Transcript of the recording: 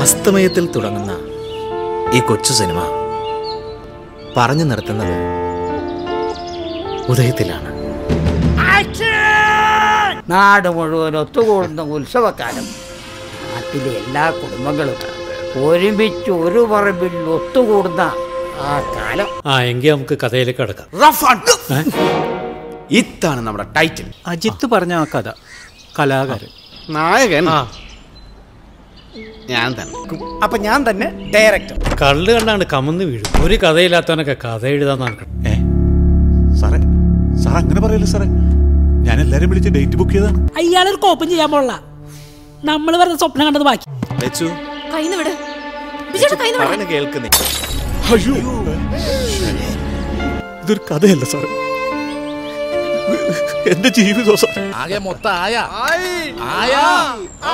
അസ്തമയത്തിൽ തുടങ്ങുന്ന ഈ കൊച്ചു സിനിമ പറഞ്ഞു നിർത്തുന്നത് ഉദയത്തിലാണ് നാട് മുഴുവൻ ഒത്തുകൂടുന്ന ഉത്സവക്കാലം നാട്ടിലെ എല്ലാ കുടുംബങ്ങളും ഒരുമിച്ച് ഒരു പറമ്പിൽ ഒത്തുകൂടുന്ന ആ കാലം ആ എങ്കിൽ നമുക്ക് കഥയിലേക്ക് കിടക്കാം ഇതാണ് നമ്മുടെ ടൈറ്റിൽ അജിത്ത് പറഞ്ഞ ആ കഥ കലാകാരൻ നായകൻ ഞാൻ തന്നെ അപ്പൊ ഞാൻ തന്നെ ഡയറക്ടർ കള്ള് കണ്ടാണ് കമന്ന് വീഴും ഒരു കഥയില്ലാത്തവനൊക്കെ കഥ എഴുതാൻ നടക്കണം ഏ സാറേ സാർ അങ്ങനെ പറയല്ലേ സാറേ ഞാൻ എല്ലാരും വിളിച്ച് ഡേറ്റ് ബുക്ക് ചെയ്താണ് അയാളൊരു കോപ്പം ചെയ്യാൻ പോള്ള നമ്മൾ വെറുതെ സ്വപ്നം കണ്ടത് ബാക്കി ലച്ചു കൈന്ന് വിട് ബിജുടെ കൈന്ന് വിട് പറഞ്ഞു കേൾക്കുന്നേ അയ്യോ ഇതൊരു കഥയല്ല സാറേ എന്റെ ജീവിതം സാറേ ആകെ മൊത്തം ആയ ആയ